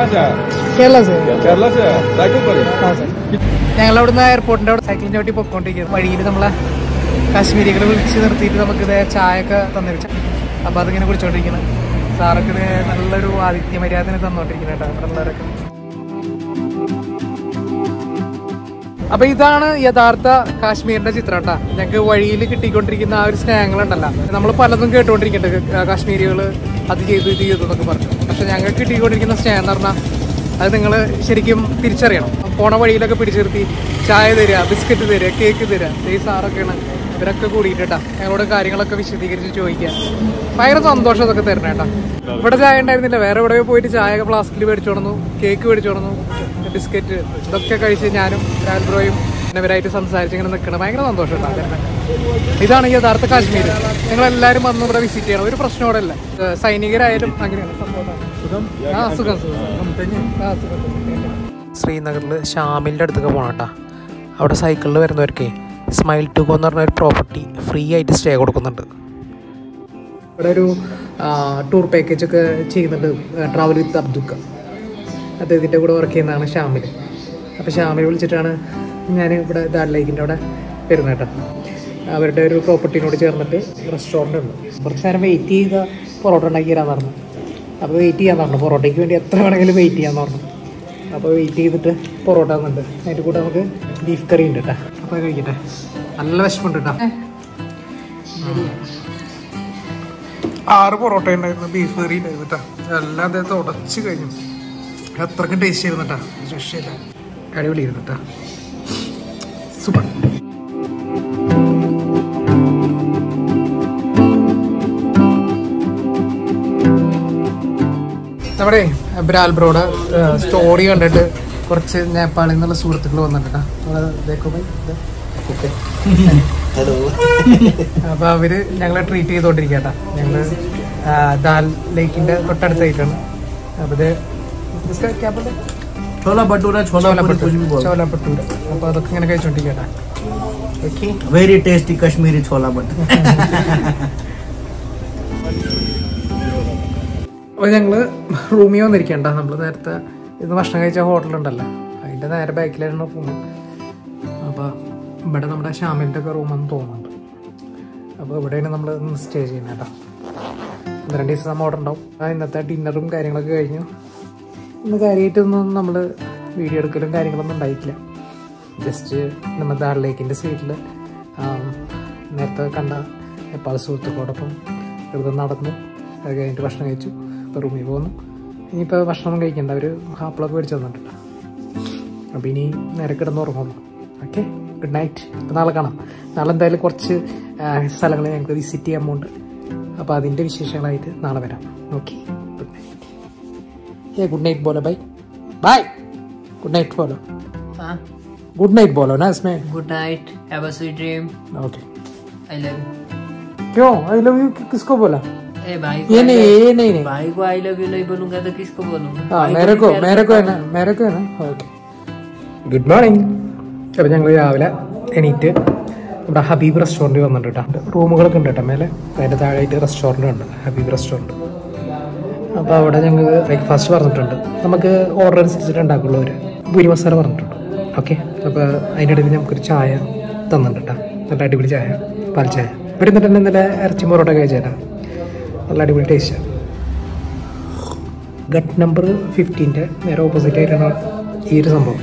कहाँ से आया കേരള സേ केरला से आया रायपुर पर ही? ഞങ്ങൾ അവിടുന്ന് എയർപോർട്ടിന്റെ അവിടെ സൈക്കിളിന്റെ ചോട്ടി പൊക്കോണ്ടിരിക്കുന്നത് വഴിയിൽ നമ്മളെ കാശ്മീരികളെ വിളിച്ച് നിർത്തിയിട്ട് നമുക്ക് ഇതേ ചായ ഒക്കെ തന്നിരിച്ച അപ്പൊ അതിങ്ങനെ കുടിച്ചോണ്ടിരിക്കണം സാറൊക്കെ ഇത് നല്ലൊരു ആതിഥ്യ മര്യാദ തന്നോണ്ടിരിക്കണം കേട്ടോ അവിടെ ഉള്ളവരൊക്കെ അപ്പൊ ഇതാണ് യഥാർത്ഥ കാശ്മീരിന്റെ ചിത്രം കേട്ടാ ഞങ്ങൾക്ക് വഴിയിൽ കിട്ടിക്കൊണ്ടിരിക്കുന്ന ആ ഒരു സ്നേഹങ്ങളുണ്ടല്ലോ നമ്മൾ പലതും കേട്ടുകൊണ്ടിരിക്കുന്നുണ്ട് കാശ്മീരികൾ അത് ചെയ്തു ഇത് ചെയ്തു എന്നൊക്കെ പറഞ്ഞു പക്ഷെ ഞങ്ങൾക്ക് കിട്ടിക്കൊണ്ടിരിക്കുന്ന സ്നേഹം എന്ന് പറഞ്ഞാൽ അത് നിങ്ങൾ ശരിക്കും തിരിച്ചറിയണം പോണ വഴിയിലൊക്കെ പിടിച്ചു നിർത്തി ചായ തരിക ബിസ്ക്കറ്റ് തരിക കേക്ക് തരിക ഈ സാറൊക്കെയാണ് ഇവരൊക്കെ കൂടിയിട്ടാ ഞങ്ങളോട് കാര്യങ്ങളൊക്കെ വിശദീകരിച്ച് ചോദിക്കുക ഭയങ്കര സന്തോഷം അതൊക്കെ തരണം കേട്ടാ ഇവിടെ ചായ ഉണ്ടായിരുന്നില്ല വേറെ എവിടെയോ പോയിട്ട് ചായ ഒക്കെ ഫ്ലാസ്കിൽ മേടിച്ചോടുന്നു കേക്ക് മേടിച്ചോടുന്നു ബിസ്ക്കറ്റ് ഇതൊക്കെ കഴിച്ച് ഞാനും രാൽബ്രോയും ഇവരായിട്ട് സംസാരിച്ച് ഇങ്ങനെ നിൽക്കണം ഭയങ്കര സന്തോഷം ഉണ്ടാകും ഇതാണ് ഈ യഥാർത്ഥ കാശ്മീർ നിങ്ങൾ എല്ലാവരും വന്ന് ഇവിടെ വിസിറ്റ് ചെയ്യണം ഒരു പ്രശ്നം ഇവിടെ ഇല്ല ഏഹ് സൈനികരായാലും അങ്ങനെയാണ് സംഭവം ആ സുഖം സുഖം ആ, സുഖം. ശ്രീനഗറിൽ ഷാമിലിൻ്റെ അടുത്തൊക്കെ പോകണം കേട്ടോ അവിടെ സൈക്കിളിൽ വരുന്നവർക്ക് സ്മൈൽ ടു ഗോ എന്ന് പറഞ്ഞ ഒരു പ്രോപ്പർട്ടി ഫ്രീ ആയിട്ട് സ്റ്റേ കൊടുക്കുന്നുണ്ട് ഇവിടെ ഒരു ടൂർ പാക്കേജ് ഒക്കെ ചെയ്യുന്നുണ്ട് ട്രാവൽ വിത്ത് അബ്ദുക്ക അദ്ദേഹത്തിൻ്റെ കൂടെ വർക്ക് ചെയ്യുന്നതാണ് ഷാമിൽ അപ്പോൾ ഷാമിൽ വിളിച്ചിട്ടാണ് ഞാൻ ഇവിടെ ദാൽ ലേക്കിൻ്റെ അവിടെ വരുന്നത് കേട്ടോ അവരുടെ ഒരു പ്രോപ്പർട്ടിനോട് ചേർന്നിട്ട് റെസ്റ്റോറൻ്റ് ഉണ്ട് കുറച്ച് നേരം വെയിറ്റ് ചെയ്ത പൊറോട്ട ഉണ്ടാക്കി തരാമെന്ന് പറഞ്ഞു അപ്പോൾ വെയിറ്റ് ചെയ്യാൻ പറഞ്ഞു പൊറോട്ടയ്ക്ക് വേണ്ടി എത്ര വേണമെങ്കിലും വെയിറ്റ് ചെയ്യാമെന്ന് പറഞ്ഞു അപ്പോൾ വെയിറ്റ് ചെയ്തിട്ട് പൊറോട്ട തന്നിട്ട് അതിൻ്റെ കൂടെ നമുക്ക് ബീഫ് കറി ഉണ്ട് കേട്ടോ അപ്പോൾ അത് കഴിക്കട്ടെ നല്ല വിശപ്പുണ്ട് കേട്ടോ ആറ് പൊറോട്ട ഉണ്ടായിരുന്നു ബീഫ് കറി ഉണ്ടായിരുന്നു കേട്ടോ എല്ലാം അദ്ദേഹത്തെ ഉടച്ച് കഴിഞ്ഞു അത്രക്കും ടേസ്റ്റ് ആയിരുന്നു കേട്ടോ രക്ഷയില്ല അടിപൊളിയായിരുന്നു കേട്ടോ സൂപ്പർ നമ്മുടെ ബ്രാൽ ബ്രോയുടെ സ്റ്റോറി കണ്ടിട്ട് കുറച്ച് നേപ്പാളിൽ നിന്നുള്ള സുഹൃത്തുക്കൾ വന്നിട്ടാ അപ്പൊ അവര് ഞങ്ങളെ ട്രീറ്റ് ചെയ്തോണ്ടിരിക്കട്ടാ ഞങ്ങള് ആ, ദാൽ ലേക്കിന്റെ തൊട്ടടുത്തായിട്ടാണ് അപ്പൊ ഇത് इसका क्या बोलते हैं? छोला भटूरा छोला ചോല पूरी कुछ भी बोल ചോല പട്ടൂര അപ്പൊ അതൊക്കെ ഇങ്ങനെ കഴിച്ചോണ്ടിരിക്കട്ടാ okay very tasty Kashmiri chhola bhatura അപ്പോൾ ഞങ്ങൾ റൂമിൽ വന്നിരിക്കണ്ട നമ്മൾ നേരത്തെ ഇന്ന് ഭക്ഷണം കഴിച്ച ഹോട്ടലുണ്ടല്ലോ അതിൻ്റെ നേരെ ബാക്കിലായിരുന്നു റൂം അപ്പോൾ ഇവിടെ നമ്മുടെ ഷാമിലിൻ്റെ ഒക്കെ റൂമെന്ന് തോന്നുന്നുണ്ട് അപ്പോൾ ഇവിടെയാണ് നമ്മൾ ഇന്ന് സ്റ്റേ ചെയ്യുന്നത് കേട്ടോ ഒന്ന് രണ്ട് ദിവസം നമ്മൾ അവിടെ ഉണ്ടാവും ആ ഇന്നത്തെ ഡിന്നറും കാര്യങ്ങളൊക്കെ കഴിഞ്ഞു ഇന്ന് കാര്യമായിട്ടൊന്നും നമ്മൾ വീഡിയോ എടുക്കലും കാര്യങ്ങളൊന്നും ഉണ്ടായിട്ടില്ല ജസ്റ്റ് നമ്മൾ ദാർ ലേക്കിൻ്റെ സൈഡിൽ നേരത്തെ കണ്ട നേപ്പാൾ സുഹൃത്തുക്കളോടൊപ്പം വെറുതെ നടന്നു അത് കഴിഞ്ഞിട്ട് ഭക്ഷണം കഴിച്ചു ഇപ്പോൾ റൂമിൽ പോകുന്നു ഇനിയിപ്പോൾ ഭക്ഷണം കഴിക്കണ്ട ഒരു ഹാപ്പിളൊക്കെ മേടിച്ച് തന്നിട്ടുണ്ട് അപ്പോൾ ഇനി നേരെ കിടന്ന് ഉറങ്ങുന്നു ഓക്കെ ഗുഡ് നൈറ്റ് അപ്പോൾ നാളെ കാണാം നാളെ എന്തായാലും കുറച്ച് സ്ഥലങ്ങൾ ഞങ്ങൾക്ക് വിസിറ്റ് ചെയ്യാൻ പോകുന്നുണ്ട് അപ്പോൾ അതിൻ്റെ വിശേഷങ്ങളായിട്ട് നാളെ വരാം ഓക്കെ ഗുഡ് നൈറ്റ് ഏ ഗുഡ് നൈറ്റ് बोलो भाई बाय गुड नाइट बोलो हाँ गुड नाइट बोलो ना इसमें good night have a sweet dream okay I love you क्यों आई लव यू किसको बोला ए भाई को ये I नहीं love- ये नहीं नहीं भाई को आई लव यू नहीं बोलूंगा तो किसको बोलूंगा हाँ भाई मेरे भी को प्यार मेरे को है करता ना मेरे को है ना ഓക്കെ ഗുഡ് മോർണിംഗ് അപ്പോൾ ഞങ്ങൾ രാവിലെ എണീറ്റ് ഇവിടെ ഹബീബ് റെസ്റ്റോറൻറ്റ് വന്നിട്ടുണ്ട് കേട്ടോ റൂമുകളൊക്കെ ഉണ്ട് കേട്ടോ മേലെ അതിൻ്റെ താഴെയായിട്ട് റെസ്റ്റോറൻറ്റ് ഉണ്ട് ഹബീബ് റെസ്റ്റോറൻറ്റ് അപ്പോൾ അവിടെ ഞങ്ങൾ ബ്രേക്ക്ഫാസ്റ്റ് പറഞ്ഞിട്ടുണ്ട് നമുക്ക് ഓർഡർ അനുസരിച്ചിട്ട് ഉണ്ടാക്കുള്ളൂ ഒരു പൂരി മസാല പറഞ്ഞിട്ടുണ്ട് ഓക്കെ അപ്പോൾ അതിൻ്റെ ഇടയിൽ നമുക്കൊരു ചായ തന്നിട്ടുണ്ട് കേട്ടോ നല്ല അടിപൊളി ചായ പാൽ ചായ ഇവിടെ നിന്നിട്ട് തന്നെ ഇന്നലെ ഇറച്ചി പൊറോട്ട കഴിച്ചേട്ടാ നല്ല അടിപൊളി ടേസ്റ്റാണ് ഗട്ട് നമ്പർ ഫിഫ്റ്റീൻ്റെ നേരെ ഓപ്പോസിറ്റ് ആയിട്ടാണ് ഈ ഒരു സംഭവം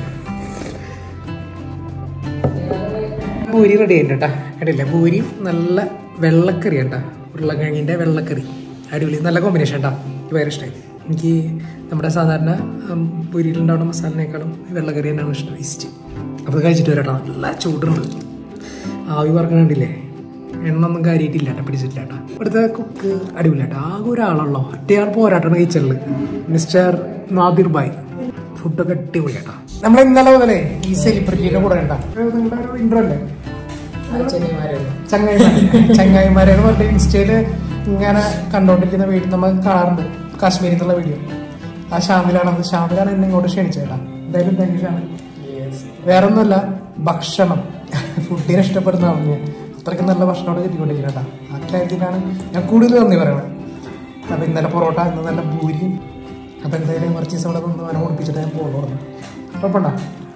പൂരി റെഡി ആയിട്ടുണ്ട് കേട്ടോ കണ്ടില്ലേ പൂരി നല്ല വെള്ളക്കറി കേട്ടോ ഉരുളക്കിഴങ്ങിൻ്റെ വെള്ളക്കറി അടിപൊളി നല്ല കോമ്പിനേഷൻ കേട്ടോ എനിക്ക് ഭയങ്കര ഇഷ്ടമായി എനിക്ക് നമ്മുടെ സാധാരണ ഉം, പൂരിയിലുണ്ടാവുന്ന മസാലിനേക്കാളും ഈ വെള്ളക്കറി തന്നെയാണ് ഇഷ്ടം ഇസ്റ്റ് അപ്പോൾ ഇത് കഴിച്ചിട്ട് വരാം കേട്ടോ നല്ല ചൂടുണ്ട് ആവി പറക്കണില്ലേ എണ്ണ ഒന്നും കാര്യമായിട്ടില്ല കേട്ടോ പിടിച്ചിട്ടില്ല കേട്ടോ ഇവിടുത്തെ കുക്ക് അടിപൊളി കേട്ടോ ആകെ ഒരാളുള്ളോ ഒറ്റയാൾ പോരാട്ടാണ് കിച്ചണിൽ മിസ്റ്റർ നാദിർ ബായ് ഫുഡൊക്കെ അടിപൊളി കേട്ടോ നമ്മൾ ഇന്നലെ മുതലേ ഈ സെലിബ്രിറ്റിയുടെ കൂടെ ഉണ്ടാ നിങ്ങളുടെ ഒരു ഇൻട്രോ അല്ലേ ചങ്ങായിമാരെ ചങ്ങായിമാരെ എന്ന് പറഞ്ഞിട്ട് ഇൻസ്റ്റയില് ഇങ്ങനെ കണ്ടോണ്ടിരിക്കുന്ന വീഡിയോ നമ്മൾ കാണാറുണ്ട് കാശ്മീരിൽ നിന്നുള്ള വീഡിയോ ആ ഷാമിലാണ് അത് ഷാമിലാണ് എന്നെ ഇങ്ങോട്ട് ക്ഷണിച്ചത് കേട്ടോ എന്തായാലും താങ്ക് യു ഷാമിൽ വേറെ ഒന്നുമല്ല ഭക്ഷണം ഫുഡിനെ ഇഷ്ടപ്പെടുന്നതാണ് ഞാൻ അത്രയ്ക്ക് നല്ല ഭക്ഷണമാണ് കിട്ടിക്കൊണ്ടിരിക്കുന്നത് കേട്ടോ ആ കാര്യത്തിലാണ് ഞാൻ കൂടുതൽ നന്ദി പറയണത് അപ്പം ഇന്നലെ പൊറോട്ട ഇന്ന് നല്ല പൂരി അപ്പോൾ എന്തായാലും കുറച്ച് ദിവസം ഇവിടെ നിന്ന് അവനെ ഓടിപ്പിച്ചിട്ട് ഞാൻ പോകുള്ളൂ പറഞ്ഞു കുഴപ്പമുണ്ടോ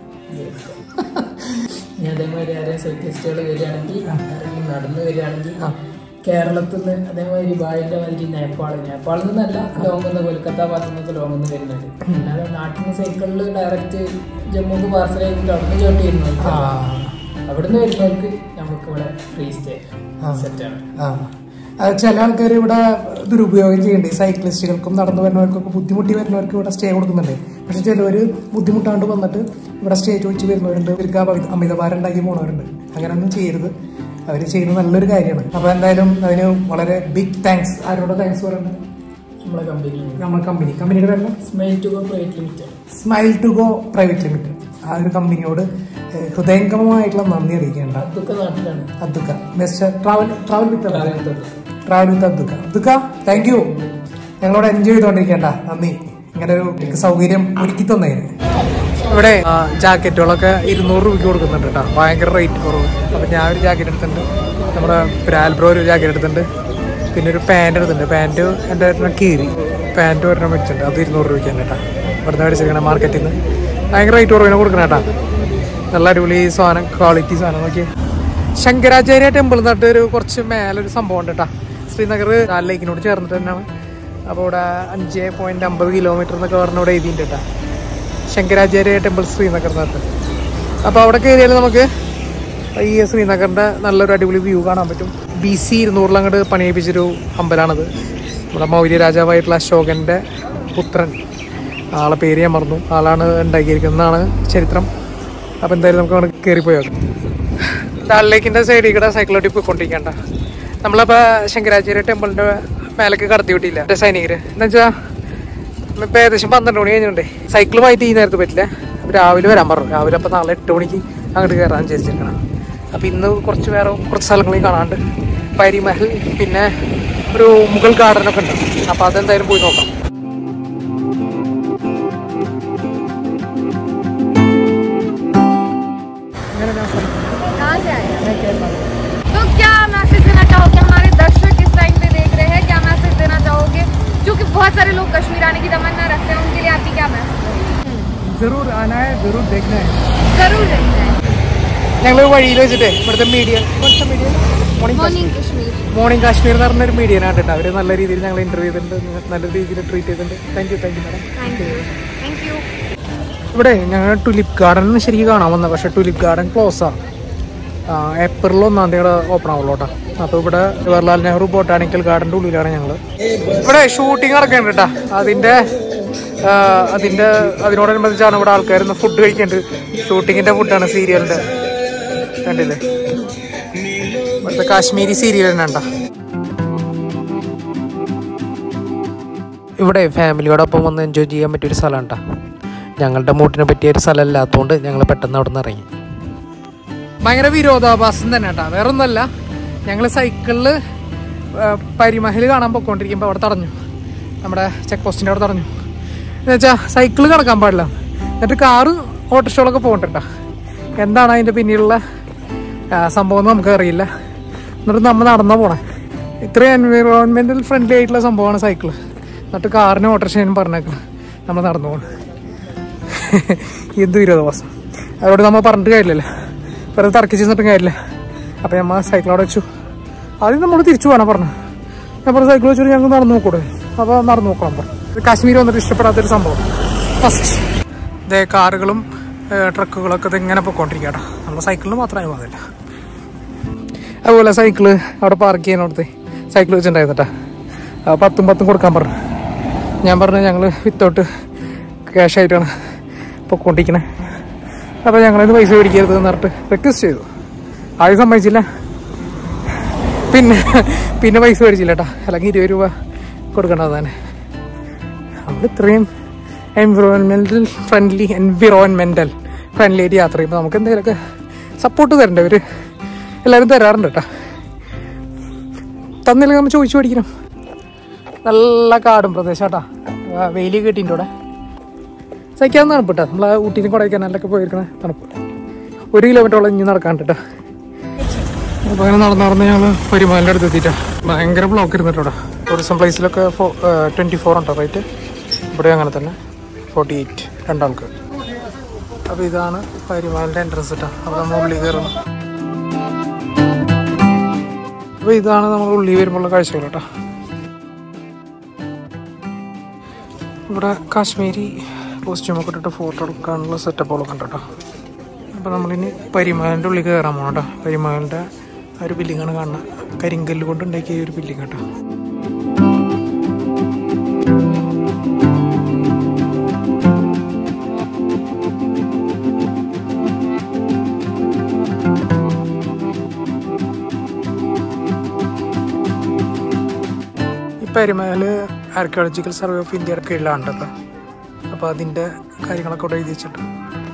ഇനി അതേമാതിരി ആരെയും സൈക്ലിസ്റ്റുകൾ വരികയാണെങ്കിൽ ആരെങ്കിലും നടന്ന് വരികയാണെങ്കിൽ കേരളത്തിൽ നിന്ന് അതേമാതിരി ബായിന്റെ മാതിരി നേപ്പാൾ നേപ്പാളിൽ നിന്നല്ല ലോങ് നിന്ന് കൊൽക്കത്ത ഭാഗത്തു നിന്നൊക്കെ ലോങ് നിന്ന് വരുന്നത് അല്ലാതെ നാട്ടിൽ നിന്ന് സൈക്കിളിൽ ഡയറക്റ്റ് ജമ്മുക്ക് പാർസൽ ചെയ്തിട്ട് അവിടെ നിന്ന് ചോട്ടി വരുന്നത് ആ അവിടുന്ന് വരുന്നവർക്ക് നമുക്ക് ഇവിടെ ഫ്രീ സ്റ്റേ സെറ്റാണ് ആ അത് ചില ആൾക്കാർ ഇവിടെ ദുരുപയോഗം ചെയ്യുന്നുണ്ട് ഈ സൈക്ലിസ്റ്റുകൾക്കും നടന്നു വരുന്നവർക്കൊക്കെ ബുദ്ധിമുട്ടി വരുന്നവർക്ക് ഇവിടെ സ്റ്റേ കൊടുക്കുന്നുണ്ട് പക്ഷെ ചിലവർ ബുദ്ധിമുട്ടാണ്ട് വന്നിട്ട് ഇവിടെ സ്റ്റേ ചോദിച്ച് വരുന്നവരുണ്ട് ഇവർക്ക് അമിത- അമിതഭാരം ഉണ്ടാക്കി പോണവരുണ്ട് അങ്ങനെയൊന്നും ചെയ്യരുത് അവർ ചെയ്യുന്നത് നല്ലൊരു കാര്യമാണ് അപ്പോൾ എന്തായാലും അതിന് വളരെ ബിഗ് താങ്ക്സ് ആരോട് താങ്ക്സ് പറയുന്നത് നമ്മളെ കമ്പനി നമ്മുടെ കമ്പനി കമ്പനിയുടെ പേരല്ല smile to go private limited smile to go private limited ആ ഒരു കമ്പനിയോട് ഏഹ്, ഹൃദയംഗമമായിട്ടുള്ള നന്ദി അറിയിക്കേണ്ട അതൊക്കെ നാട്ടിലാണ് Abdukka mister travel travel with travel with Abdukka Abdukka thank you ഞങ്ങളോട് എൻജോയ് ചെയ്തോണ്ടിരിക്കേണ്ട നന്ദി ഇങ്ങനെ ഒരു സൗകര്യം ഒരുക്കി തന്നതിന് ഇവിടെ ജാക്കറ്റുകളൊക്കെ ഇരുന്നൂറ് രൂപയ്ക്ക് കൊടുക്കുന്നുണ്ട് കേട്ടോ ഭയങ്കര റേറ്റ് കുറവ് അപ്പം ഞാൻ ഒരു ജാക്കറ്റ് എടുത്തിട്ടുണ്ട് നമ്മുടെ പ്രാൽബ്രോ ഒരു ജാക്കറ്റ് എടുത്തിട്ടുണ്ട് പിന്നെ ഒരു പാൻറ് എടുത്തിട്ടുണ്ട് പാൻറ് എൻ്റെ ഒരെണ്ണം കീറി പാൻറ് ഒരെണ്ണം മേടിച്ചിട്ടുണ്ട് അത് ഇരുന്നൂറ് രൂപയ്ക്കാണ് കേട്ടോ ഇവിടുന്ന് മേടിച്ചിരിക്കണം മാർക്കറ്റിൽ നിന്ന് ഭയങ്കര റേറ്റ് കുറവിന് കൊടുക്കണം കേട്ടോ നല്ല അടിപൊളി സാധനം ക്വാളിറ്റി സാധനം നോക്കി ശങ്കരാചാര്യ ടെമ്പിൾ എന്നിട്ട് ഒരു കുറച്ച് മേലൊരു സംഭവം ഉണ്ട് കേട്ടോ ശ്രീനഗർ നാല് ലേക്കിനോട് ചേർന്നിട്ട് തന്നെയാണ് അപ്പോൾ ഇവിടെ അഞ്ച് പോയിന്റ് അമ്പത് കിലോമീറ്റർ എന്നൊക്കെ പറഞ്ഞ ഇവിടെ എഴുതിയിട്ടുണ്ട് കേട്ടോ ശങ്കരാചാര്യ ടെമ്പിൾ ശ്രീനഗർ എന്നിട്ട് അപ്പോൾ അവിടെ കയറിയാൽ നമുക്ക് ഈ ശ്രീനഗറിൻ്റെ നല്ലൊരു അടിപൊളി വ്യൂ കാണാൻ പറ്റും ബി സി ഇരുന്നൂറിൽ അങ്ങോട്ട് പണിയിപ്പിച്ചൊരു അമ്പലമാണത് നമ്മുടെ മൗര്യ രാജാവായിട്ടുള്ള അശോകൻ്റെ പുത്രൻ ആളെ പേര് ഞാൻ മറന്നു ആളാണ് ഉണ്ടാക്കിയിരിക്കുന്നതാണ് ചരിത്രം അപ്പോൾ എന്തായാലും നമുക്ക് അവിടെ കയറിപ്പോയോ ഡാളിലേക്കിൻ്റെ സൈഡിൽ കൂടെ സൈക്കിളോട്ടി പോയിക്കൊണ്ടിരിക്കണ്ട നമ്മളപ്പോൾ ശങ്കരാചാര്യ ടെമ്പിളിൻ്റെ മേലേക്ക് കടത്തി വിട്ടില്ല എൻ്റെ സൈനികർ എന്ന് വെച്ചാൽ ഇപ്പം ഏകദേശം പന്ത്രണ്ട് മണി കഴിഞ്ഞിട്ടുണ്ട് സൈക്കിൾ മാറ്റി ഈ നേരത്ത് പറ്റില്ല അപ്പോൾ രാവിലെ വരാൻ പറഞ്ഞു രാവിലെ അപ്പോൾ നാളെ എട്ട് മണിക്ക് അങ്ങോട്ട് കയറാൻ വിചാരിച്ചിരിക്കണം അപ്പോൾ ഇന്ന് കുറച്ച് വേറെ കുറച്ച് സ്ഥലങ്ങളിൽ കാണാണ്ട് പരിമഹൽ പിന്നെ ഒരു മുഗൾ ഗാർഡനൊക്കെ ഉണ്ട് അപ്പോൾ അതെന്തായാലും പോയി നോക്കാം कहाँ से आए हैं? तो क्या मैसेज देना चाहोगे हमारे दर्शक इस टाइम पे देख रहे हैं क्या मैसेज देना चाहोगे क्योंकि बहुत सारे लोग कश्मीर आने की तमन्ना रखते हैं उनके लिए आपकी क्या मैसेज ജറൂർ ആനായ ജറൂർ ദേഖ്നാ जरूर देखना है ഞങ്ങൾ വഴിയിൽ വെച്ചിട്ട് ഇവിടുത്തെ മീഡിയ ഇവിടുത്തെ media morning morning Kashmir morning Kashmir എന്ന് പറഞ്ഞൊരു മീഡിയനാണ് കേട്ടോ അവർ നല്ല രീതിയിൽ ഞങ്ങൾ ഇന്റർവ്യൂ ചെയ്തിട്ടുണ്ട് നല്ല രീതിയിൽ ട്രീറ്റ് ചെയ്തിട്ടുണ്ട് thank you thank you madam thank you thank you ഇവിടെ ഞങ്ങൾ ടുലിപ്പ് ഗാർഡൻ ശരിക്കും കാണാൻ വന്ന പക്ഷേ ടുലിപ്പ് ഗാർഡൻ ക്ലോസ് ആണ് ഏപ്രിൽ ഒന്നാം തീയതി ഓപ്പൺ ആവുള്ളൂ കേട്ടോ അപ്പോൾ ഇവിടെ ജവഹർലാൽ നെഹ്റു ബൊട്ടാണിക്കൽ ഗാർഡൻ്റെ ഉള്ളിലാണ് ഞങ്ങൾ ഇവിടെ ഷൂട്ടിംഗ് നടക്കുന്നുണ്ട് കേട്ടോ അതിൻ്റെ ആ, അതിൻ്റെ അതിനോടനുബന്ധിച്ചാണ് ഇവിടെ ആൾക്കാർ ഫുഡ് കഴിക്കേണ്ടത് ഷൂട്ടിങ്ങിൻ്റെ ഫുഡാണ് സീരിയലിൻ്റെ കണ്ടില്ലേ ഇവിടുത്തെ കാശ്മീരി സീരിയൽ തന്നെ ഉണ്ടോ ഇവിടെ ഫാമിലിയോടൊപ്പം വന്ന് എൻജോയ് ചെയ്യാൻ പറ്റിയൊരു സ്ഥലമാണ് കേട്ടോ ഞങ്ങളുടെ മൂട്ടിനെ പറ്റിയ ഒരു സ്ഥലം ഇല്ലാത്തതുകൊണ്ട് ഞങ്ങൾ പെട്ടെന്ന് അവിടെ നിന്ന് ഇറങ്ങി ഭയങ്കര വിരോധാഭാസം തന്നെ കേട്ടോ വേറെ ഒന്നല്ല ഞങ്ങൾ സൈക്കിളിൽ പരിമഹൽ കാണാൻ പൊക്കോണ്ടിരിക്കുമ്പോൾ അവിടെ തടഞ്ഞു നമ്മുടെ ചെക്ക് പോസ്റ്റിൻ്റെ അവിടെ തടഞ്ഞു എന്ന് വെച്ചാൽ സൈക്കിൾ കിടക്കാൻ പാടില്ല എന്നിട്ട് കാറ് ഓട്ടോറിക്ഷകളൊക്കെ പോകണ്ടോ എന്താണ് അതിൻ്റെ പിന്നിലുള്ള ആ, സംഭവം എന്ന് നമുക്ക് അറിയില്ല എന്നിട്ട് നമ്മൾ നടന്നാ പോണേ ഇത്രയും എൻവിറോൺമെൻറ്റൽ ഫ്രണ്ട്ലി ആയിട്ടുള്ള സംഭവമാണ് സൈക്കിൾ എന്നിട്ട് കാറിനും ഓട്ടോറിക്ഷനും പറഞ്ഞേക്കണം നമ്മൾ നടന്നു പോകണം എന്ത് വിരോധാഭാസം അതോട് നമ്മൾ പറഞ്ഞിട്ട് കാര്യമില്ലല്ലോ വെറുതെ തർക്കിച്ച് നിന്നിട്ടും കാര്യമില്ല അപ്പോൾ നമ്മൾ സൈക്കിൾ അവിടെ വെച്ചു ആദ്യം നമ്മൾ തിരിച്ചു പോകണം പറഞ്ഞു ഞാൻ പറഞ്ഞു സൈക്കിൾ വെച്ചിട്ട് ഞങ്ങൾക്ക് നടന്നു നോക്കൂടെ അപ്പോൾ നടന്നു നോക്കണം പറഞ്ഞു ഇത് കാശ്മീർ വന്നിട്ട് ഇഷ്ടപ്പെടാത്തൊരു സംഭവം ഫസ്റ്റ് ഇതേ കാറുകളും ഏഹ്, ട്രക്കുകളൊക്കെ ഇത് ഇങ്ങനെ പൊയ്ക്കൊണ്ടിരിക്കുക കേട്ടോ നമ്മൾ സൈക്കിളിന് മാത്രമായി പോകുന്നില്ല അതുപോലെ സൈക്കിള് അവിടെ പാർക്ക് ചെയ്യാനോടത്ത് സൈക്കിൾ വെച്ചിട്ടുണ്ടായിരുന്നു കേട്ടോ ആ, പത്തും പത്തും കൊടുക്കാൻ പറഞ്ഞു ഞാൻ പറഞ്ഞു ഞങ്ങൾ വിത്തൗട്ട് ക്യാഷ് ആയിട്ടാണ് പൊക്കോണ്ടിരിക്കണേ അപ്പോൾ ഞങ്ങളിത് പൈസ മേടിക്കരുത് എന്ന് പറഞ്ഞിട്ട് റിക്വസ്റ്റ് ചെയ്തു ആദ്യം സമ്മതിച്ചില്ല പിന്നെ പിന്നെ പൈസ മേടിച്ചില്ല കേട്ടോ അല്ലെങ്കിൽ ഇരുപത് രൂപ കൊടുക്കേണ്ടത് തന്നെ നമ്മൾ ഇത്രയും എൻവിറോൺമെൻറ്റൽ ഫ്രണ്ട്ലി എൻവിറോൺമെൻറ്റൽ ഫ്രണ്ട്ലി ആയിട്ട് യാത്ര ചെയ്യുമ്പോൾ നമുക്ക് എന്തെങ്കിലുമൊക്കെ സപ്പോർട്ട് തരണ്ടേ അവർ എല്ലാവരും തരാറുണ്ട് കേട്ടോ തന്നില്ലെങ്കിൽ നമ്മൾ ചോദിച്ചു മേടിക്കണം നല്ല കാടും പ്രദേശം കേട്ടോ വെയിൽ കിട്ടിയിട്ടുണ്ട് ഇവിടെ സഹിക്കാൻ തണുപ്പ് കേട്ടോ നമ്മൾ ഊട്ടിയിലും കൊടൈക്കനാലിലൊക്കെ പോയിരിക്കണ തണുപ്പ് ഒരു കിലോമീറ്ററോളം ഇനി നടക്കാണ്ട് കേട്ടോ അപ്പോൾ അങ്ങനെ നടന്ന് നടന്ന് ഞങ്ങൾ പരിമാലിൻ്റെ അടുത്ത് എത്തിയിട്ടാ ഭയങ്കര ബ്ലോക്ക് ഇരുന്നിട്ടോ ടൂറിസം പ്ലേസിലൊക്കെ ട്വൻറ്റി ഫോർ ഉണ്ടോ റേറ്റ് ഇവിടെ അങ്ങനെ തന്നെ ഫോർട്ടി എയ്റ്റ് രണ്ടാൾക്ക് അപ്പോൾ ഇതാണ് പരിമാലിൻ്റെ എൻട്രൻസ് കേട്ടോ അപ്പോൾ നമ്മൾ ഉള്ളിൽ കയറണം അപ്പോൾ ഇതാണ് നമ്മൾ ഉള്ളിൽ വരുമ്പോഴുള്ള കാഴ്ചകൾ കേട്ടോ ഇവിടെ കാശ്മീരി കോസ്റ്റ്യൂമൊക്കെ ഇട്ടിട്ട് ഫോട്ടോ എടുക്കാനുള്ള സെറ്റപ്പുകളൊക്കെ ഉണ്ട് കേട്ടോ അപ്പോൾ നമ്മളിനി പരിമാലിൻ്റെ ഉള്ളിൽ കയറാൻ പോകണം കേട്ടോ പരിമാലിൻ്റെ ആ ഒരു ബില്ലിങ്ങാണ് കാണുന്നത് കരിങ്കല്ല് കൊണ്ട് ഉണ്ടാക്കിയ ഒരു ബില്ലിങ് കേട്ടോ ഈ പരിമേല് ആർക്കിയോളജിക്കൽ സർവേ ഓഫ് ഇന്ത്യയുടെ കീഴിലാണ് കേട്ടോ അപ്പോൾ അതിൻ്റെ കാര്യങ്ങളൊക്കെ ഇവിടെ എഴുതി വെച്ചിട്ടുണ്ട്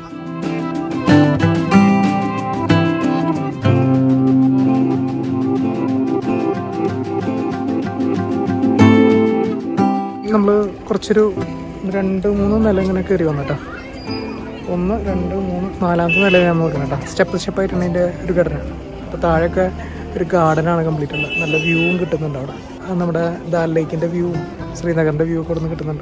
നമ്മൾ കുറച്ചൊരു രണ്ട് മൂന്ന് നില ഇങ്ങനെ കയറി വന്നിട്ടാ ഒന്ന് രണ്ട് മൂന്ന് നാലാമത്തെ നില ഞാൻ നോക്കണം കേട്ടോ സ്റ്റെപ്പ് സ്റ്റെപ്പായിട്ടാണ് അതിൻ്റെ ഒരു ഘടന അപ്പോൾ താഴെയൊക്കെ ഒരു ഗാർഡനാണ് കംപ്ലീറ്റ് ഉള്ളത് നല്ല വ്യൂവും കിട്ടുന്നുണ്ട് അവിടെ അത് നമ്മുടെ ദാൽ ലേക്കിൻ്റെ വ്യൂവും ശ്രീനഗറിൻ്റെ വ്യൂ ഒക്കെ ഇവിടെ നിന്ന് കിട്ടുന്നുണ്ട്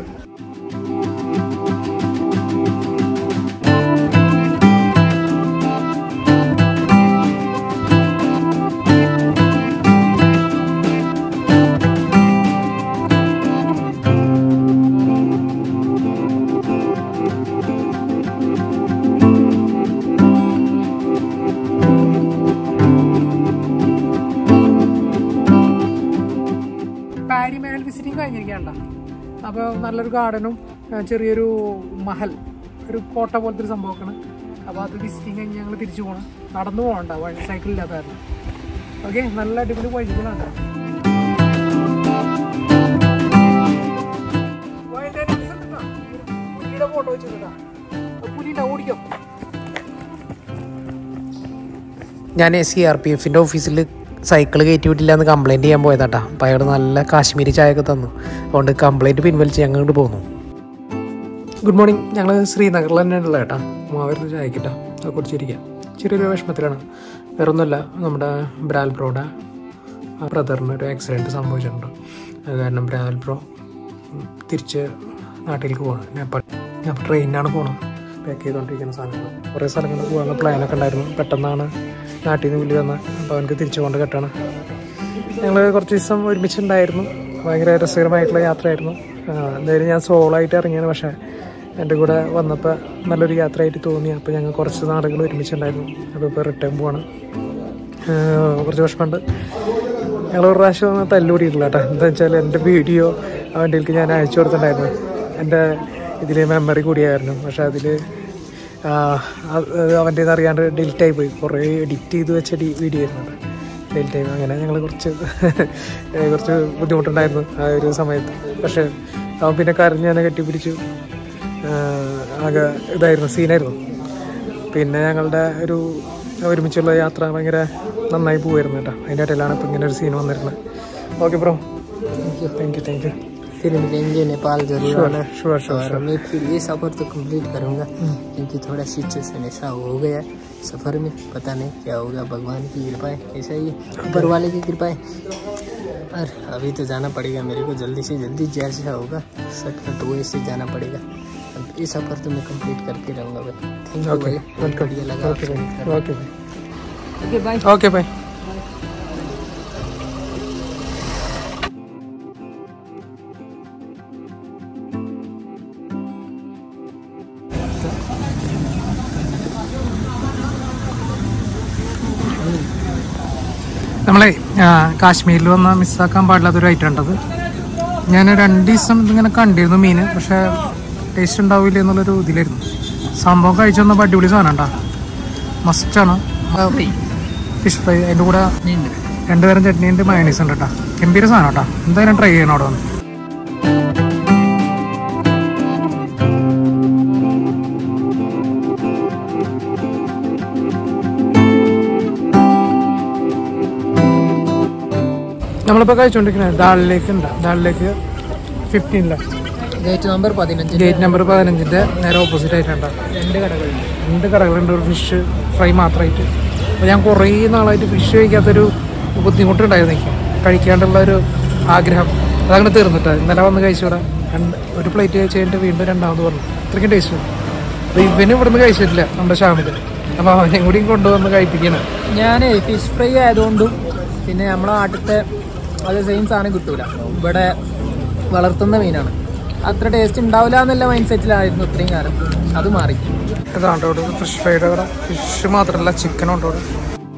പാരി മേൽ വിസിറ്റിംഗ് കഴിഞ്ഞിരിക്കണ്ട അപ്പോൾ നല്ലൊരു ഗാർഡനും ആ, ചെറിയൊരു മഹൽ ഒരു കോട്ട പോലത്തെ ഒരു സംഭവമൊക്കെയാണ് അപ്പോൾ അത് വിസിറ്റിംഗ് കഴിഞ്ഞ് ഞങ്ങൾ തിരിച്ചു പോകണം നടന്നു പോകണ്ട വഴി സൈക്കിൾ ഇല്ലാത്ത കാരണം ഓക്കെ നല്ല അടിപൊളി വഴികളുണ്ട് പുലിയുടെ ഫോട്ടോ വെച്ചിട്ടാ പുലിയുടെ ഓടിക്കോ ഞാൻ സി ആർ പി എഫിൻ്റെ ഓഫീസിൽ സൈക്കിൾ കയറ്റി വിട്ടില്ല എന്ന് കംപ്ലൈൻറ്റ് ചെയ്യാൻ പോയതാട്ടാ അപ്പോൾ അയാൾ നല്ല കാശ്മീരി ചായയൊക്കെ തന്നു അതുകൊണ്ട് കംപ്ലൈൻറ്റ് പിൻവലിച്ച് ഞങ്ങൾ ഇങ്ങോട്ട് പോന്നു ഗുഡ് മോർണിംഗ് ഞങ്ങൾ ശ്രീനഗറിൽ തന്നെ ഉള്ള കേട്ടാ മാവരുന്ന് ചായക്കിട്ടാ അത് കുടിച്ചിരിക്കാം ചെറിയൊരു വിഷമത്തിലാണ് വേറെ ഒന്നുമല്ല നമ്മുടെ ബ്രാൽ ബ്രോയുടെ ബ്രദറിന് ഒരു ആക്സിഡൻറ്റ് സംഭവിച്ചിട്ടുണ്ട് അത് കാരണം ബ്രാൽ ബ്രോ തിരിച്ച് നാട്ടിലേക്ക് പോകണം നേപ്പാൾ ഞാൻ ട്രെയിനിനാണ് പോകണം പാക്ക് ചെയ്തുകൊണ്ടിരിക്കുന്ന സാധനങ്ങൾ കുറേ സ്ഥലങ്ങളിൽ പോകാനുള്ള പ്ലാനൊക്കെ ഉണ്ടായിരുന്നു പെട്ടെന്നാണ് നാട്ടിൽ നിന്ന് വിളി വന്നത് അപ്പോൾ അവനക്ക് തിരിച്ചു കൊണ്ട് കെട്ടാണ് ഞങ്ങൾ കുറച്ച് ദിവസം ഒരുമിച്ചുണ്ടായിരുന്നു ഭയങ്കര രസകരമായിട്ടുള്ള യാത്രയായിരുന്നു ആ, എന്തായാലും ഞാൻ സോളോ ആയിട്ട് ഇറങ്ങിയാണ് പക്ഷേ എൻ്റെ കൂടെ വന്നപ്പോൾ നല്ലൊരു യാത്രയായിട്ട് തോന്നി അപ്പോൾ ഞങ്ങൾ കുറച്ച് നാളുകൾ ഒരുമിച്ചുണ്ടായിരുന്നു അപ്പോൾ ഇപ്പോൾ റിട്ടേൺ പോവാണ് ആ, കുറച്ച് വിഷമമുണ്ട് ഞങ്ങൾ ഒരു പ്രാവശ്യം ഒന്ന് തല്ലുകൂടിയിട്ടില്ല കേട്ടോ എന്താ വെച്ചാൽ എൻ്റെ വീഡിയോ അവൻ്റെ ഇതിലേക്ക് ഞാൻ അയച്ചു കൊടുത്തിട്ടുണ്ടായിരുന്നു എൻ്റെ ഇതിൽ മെമ്മറി കൂടിയായിരുന്നു പക്ഷെ അതിൽ അവൻ്റെ ഇത് അറിയാണ്ട് ഡിലീറ്റ് ആയി പോയി കുറേ എഡിറ്റ് ചെയ്ത് വെച്ച വീഡിയോ ആയിരുന്നു ഡിലീറ്റ് ആയി അങ്ങനെ ഞങ്ങൾ കുറച്ച് ഏഹ് കുറച്ച് ബുദ്ധിമുട്ടുണ്ടായിരുന്നു ആ ഒരു സമയത്ത് പക്ഷെ അവൻ പിന്നെ കരഞ്ഞ് എന്നെ കെട്ടിപ്പിടിച്ചു ആഹ് ആകെ ഇതായിരുന്നു സീനായിരുന്നു പിന്നെ ഞങ്ങളുടെ ഒരു ഒരുമിച്ചുള്ള യാത്ര ഭയങ്കര നന്നായി പോവായിരുന്നു കേട്ടോ അതിൻ്റെ ഇടയിലാണ് ഇപ്പം ഇങ്ങനെ ഒരു സീൻ വന്നിരുന്നത് okay bro thank you thank you फिर मिलेंगे नेपाल जरूर Sure, आना sure, sure, और sure. मैं फिर ये सफ़र तो कंप्लीट करूँगा क्योंकि थोड़ा सिचुएशन ऐसा हो गया सफ़र में पता नहीं क्या होगा भगवान की कृपा है कैसा ही ऊपर वाले की कृपा है और अभी तो जाना पड़ेगा मेरे को जल्दी से जल्दी जैसा होगा शॉर्टकट वो से जाना पड़ेगा अब ये सफ़र तो मैं कंप्लीट करके रहूँगा भाई थैंक यू ओके भाई बहुत बढ़िया लगा ഓക്കെ आपसे ബൈ मिलकर। Okay bye okay bye okay bye നമ്മളെ ആ, കാശ്മീരിൽ വന്ന മിസ്സാക്കാൻ പാടില്ലാത്തൊരു ഐറ്റം ഉണ്ടത് ഞാൻ രണ്ട് ദിവസം ഇതിങ്ങനെ കണ്ടിരുന്നു മീൻ പക്ഷെ ടേസ്റ്റ് ഉണ്ടാവില്ല എന്നുള്ളൊരു ഇതിലായിരുന്നു സംഭവം കഴിച്ചു വന്നപ്പോൾ അടിപൊളി സാധനം ഉണ്ടാ മസ്റ്റാണ് ഫിഷ് ഫ്രൈ അതിൻ്റെ കൂടെ രണ്ടുതരം ചട്നിയുണ്ട് മയണീസ് ഉണ്ട് കേട്ടോ ഗംഭീര സാധനം കേട്ടോ എന്തായാലും ട്രൈ ചെയ്യണം അവിടെ വന്ന് നമ്മളിപ്പോൾ കഴിച്ചുകൊണ്ടിരിക്കുന്നത് ദാളിലേക്ക് ഉണ്ട് ദാളിലേക്ക് ഫിഫ്റ്റീനിലാണ് ഗേറ്റ് നമ്പർ പതിനഞ്ച് ഗേറ്റ് നമ്പർ പതിനഞ്ചിൻ്റെ നേരെ ഓപ്പോസിറ്റ് ആയിട്ടുണ്ട് രണ്ട് കടകളുണ്ട് രണ്ട് കടകളുണ്ട് ഒരു ഫിഷ് ഫ്രൈ മാത്രമായിട്ട് അപ്പോൾ ഞാൻ കുറേ നാളായിട്ട് ഫിഷ് കഴിക്കാത്തൊരു ബുദ്ധിമുട്ടുണ്ടായിരുന്നു എനിക്ക് കഴിക്കാണ്ടുള്ള ഒരു ആഗ്രഹം അതങ്ങനെ തീർന്നിട്ട് ഇന്നലെ വന്ന് കഴിച്ചുകൂടാ രണ്ട് ഒരു പ്ലേറ്റ് കഴിച്ച് കഴിഞ്ഞിട്ട് വീണ്ടും രണ്ടാമത് പറഞ്ഞു അത്രയ്ക്കും ടേസ്റ്റ് അപ്പോൾ ഇവന് ഇവിടുന്ന് കഴിച്ചിട്ടില്ല നമ്മുടെ ഷാമിൽ അപ്പോൾ അവനെയും കൂടി കൊണ്ടുവന്ന് കഴിപ്പിക്കണം ഞാൻ ഫിഷ് ഫ്രൈ ആയതുകൊണ്ടും പിന്നെ നമ്മളെ നാട്ടിലത്തെ അത് സെയിം സാധനം കിട്ടൂല ഇവിടെ വളർത്തുന്ന മീനാണ് അത്ര ടേസ്റ്റ് ഉണ്ടാവില്ല എന്നുള്ള മൈൻഡ് സെറ്റിലായിരുന്നു ഇത്രയും കാലം അത് മാറി ഇതാണ്ട് ഇവിടെ ഫിഷ് ഫ്രൈഡ് കട ഫിഷ് മാത്രമല്ല ചിക്കനും ഉണ്ട് ഇവിടെ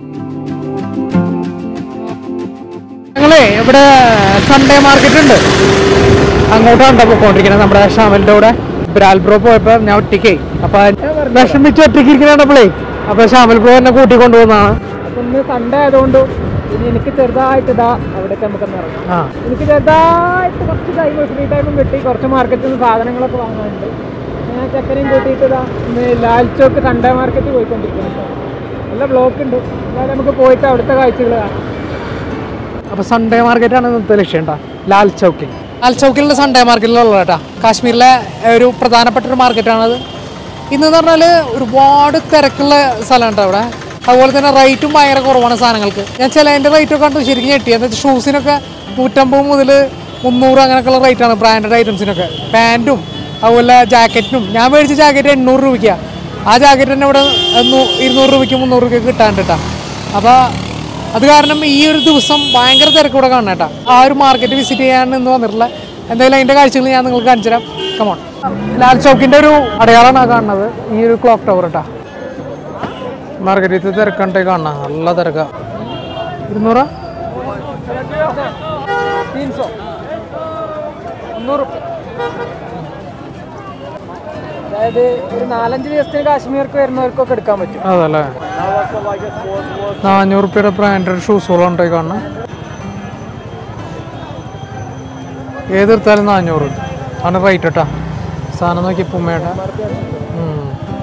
ഞങ്ങളേ ഇവിടെ സൺഡേ മാർക്കറ്റ് ഉണ്ട് അങ്ങോട്ടാണ് പോയിക്കൊണ്ടിരിക്കുന്നത് നമ്മുടെ ഷാമലിന്റെ കൂടെ ബ്രാൽ ബ്രോ പോയപ്പോ ഞാൻ ഒറ്റയ്ക്കേ അപ്പൊ വിഷമിച്ച് ഒറ്റയ്ക്ക് ഇരിക്കണേ അപ്പൊ ഷാമൽ ബ്രോ എന്നെ കൂട്ടി കൊണ്ടുപോകുന്നതാണ് അപ്പൊ ഇന്ന് സൺഡേ ആയതുകൊണ്ട് ഇനി എനിക്ക് ചെറുതായിട്ട് ഇതാ അവിടേക്ക് നമുക്കൊന്ന് ഇറങ്ങാം ആ എനിക്ക് ചെറുതായിട്ട് കുറച്ച് ടൈം ഫ്രീ ടൈമും കിട്ടി കുറച്ച് മാർക്കറ്റിൽ നിന്ന് സാധനങ്ങളൊക്കെ വാങ്ങാനുണ്ട് ഞാൻ ചക്കരയും കൂട്ടിയിട്ട് ഇതാ ഇന്ന് ലാൽ ചോക്ക് സൺഡേ മാർക്കറ്റ് പോയിക്കൊണ്ടിരിക്കുന്നു നല്ല ബ്ലോക്ക് ഉണ്ട് എന്നാലും നമുക്ക് പോയിട്ട് അവിടുത്തെ കാഴ്ചകൾ കാണാം അപ്പൊ സൺഡേ മാർക്കറ്റ് ആണ് ഇന്നത്തെ ലക്ഷ്യം കേട്ടോ ലാൽ ചൗക്കിൽ ലാൽ ചൗക്കിലുള്ള സൺഡേ മാർക്കറ്റിലുള്ള കേട്ടോ കാശ്മീരിലെ ഒരു പ്രധാനപ്പെട്ട ഒരു മാർക്കറ്റാണത് ഇന്ന് പറഞ്ഞാൽ ഒരുപാട് തിരക്കുള്ള സ്ഥലമാണ് കേട്ടോ അവിടെ അതുപോലെ തന്നെ റേറ്റും ഭയങ്കര കുറവാണ് സാധനങ്ങൾക്ക് ഞാൻ ചിലതിൻ്റെ റേറ്റ് ഒക്കെ കണ്ടു ശരിക്കും ഞെട്ടി എന്താ വെച്ചാൽ ഷൂസിനൊക്കെ നൂറ്റമ്പത് മുതൽ മുന്നൂറ് അങ്ങനെയൊക്കെയുള്ള റേറ്റാണ് ബ്രാൻഡഡ് ഐറ്റംസിനൊക്കെ പാൻറ്റും അതുപോലെ ജാക്കറ്റിനും ഞാൻ മേടിച്ച ജാക്കറ്റ് എണ്ണൂറ് രൂപയ്ക്കാണ് ആ ജാക്കറ്റ് തന്നെ ഇവിടെ നൂ- ഇരുന്നൂറ് രൂപയ്ക്ക് മുന്നൂറ് രൂപയ്ക്ക് കിട്ടാണ്ട് കേട്ടോ അപ്പോൾ അത് കാരണം ഈ ഒരു ദിവസം ഭയങ്കര തിരക്കൂടെ കാണണം കേട്ടോ ആ ഒരു മാർക്കറ്റ് വിസിറ്റ് ചെയ്യാൻ ഇന്ന് വന്നിട്ടില്ല എന്തായാലും അതിൻ്റെ കാഴ്ചകൾ ഞാൻ നിങ്ങൾക്ക് കാണിച്ചു തരാം കമോൺ ലാൽ ചൗക്കിൻ്റെ ഒരു അടയാളമാണ് ആ കാണുന്നത് ഈ ഒരു ക്ലോക്ക് ടവർ കേട്ടോ മാർക്കറ്റിൽ തിരക്കണ്ടേ കാണണം നല്ല തിരക്ക ഇരുന്നൂറാ അതായത് ഒരു നാലഞ്ച് ദിവസത്തിന് കാശ്മീർക്ക് വരുന്നവർക്കൊക്കെ എടുക്കാൻ പറ്റും അതല്ലേ നാനൂറ് റുപ്യയുടെ ബ്രാൻഡഡ് ഷൂസുകളുണ്ട് ഈ കാണുന്നത് ഏതെടുത്താലും നാനൂറ് ആണ് റേറ്റ് കേട്ടാ സാധനം നോക്കി പുമ്മയുടെ ഉം.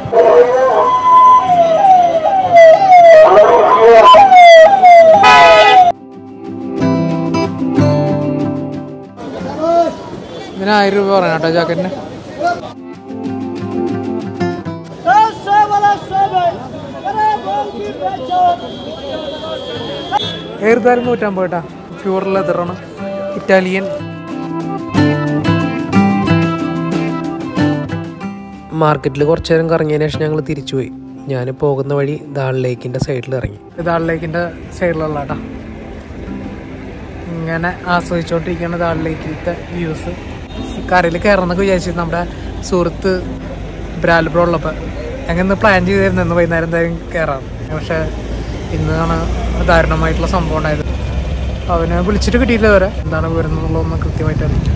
ഇതിന് ആയിരം രൂപ പറയാം കേട്ടോ ജാക്കറ്റിന് ഏറുതായാലും നൂറ്റമ്പത് കേട്ടാ പ്യൂർ ലെതറാണ് ഇറ്റാലിയൻ മാർക്കറ്റിൽ കുറച്ചു നേരം കറങ്ങിയതിന് ശേഷം ഞങ്ങൾ തിരിച്ചുപോയി ഞാൻ പോകുന്ന വഴി ദാൾ ലേക്കിൻ്റെ സൈഡിൽ ഇറങ്ങി ദാൾ ലേക്കിൻ്റെ സൈഡിലുള്ള കേട്ടോ ഇങ്ങനെ ആസ്വദിച്ചുകൊണ്ടിരിക്കുന്ന ദാൾ ലേക്കിലത്തെ വ്യൂസ് കരയിൽ കയറണമെന്നൊക്കെ വിചാരിച്ചു നമ്മുടെ സുഹൃത്ത് ബ്രാൽബ്രോ ഉള്ളപ്പോൾ ഞങ്ങൾ പ്ലാൻ ചെയ്തിരുന്നു ഇന്ന് വൈകുന്നേരം എന്തായാലും കയറാം പക്ഷേ ഇന്നാണ് ദാരുണമായിട്ടുള്ള സംഭവം ഉണ്ടായത് അവനെ വിളിച്ചിട്ട് കിട്ടിയില്ല വരെ എന്താണ് വരുന്നതെന്നുള്ളതൊന്നും കൃത്യമായിട്ട് അറിയില്ല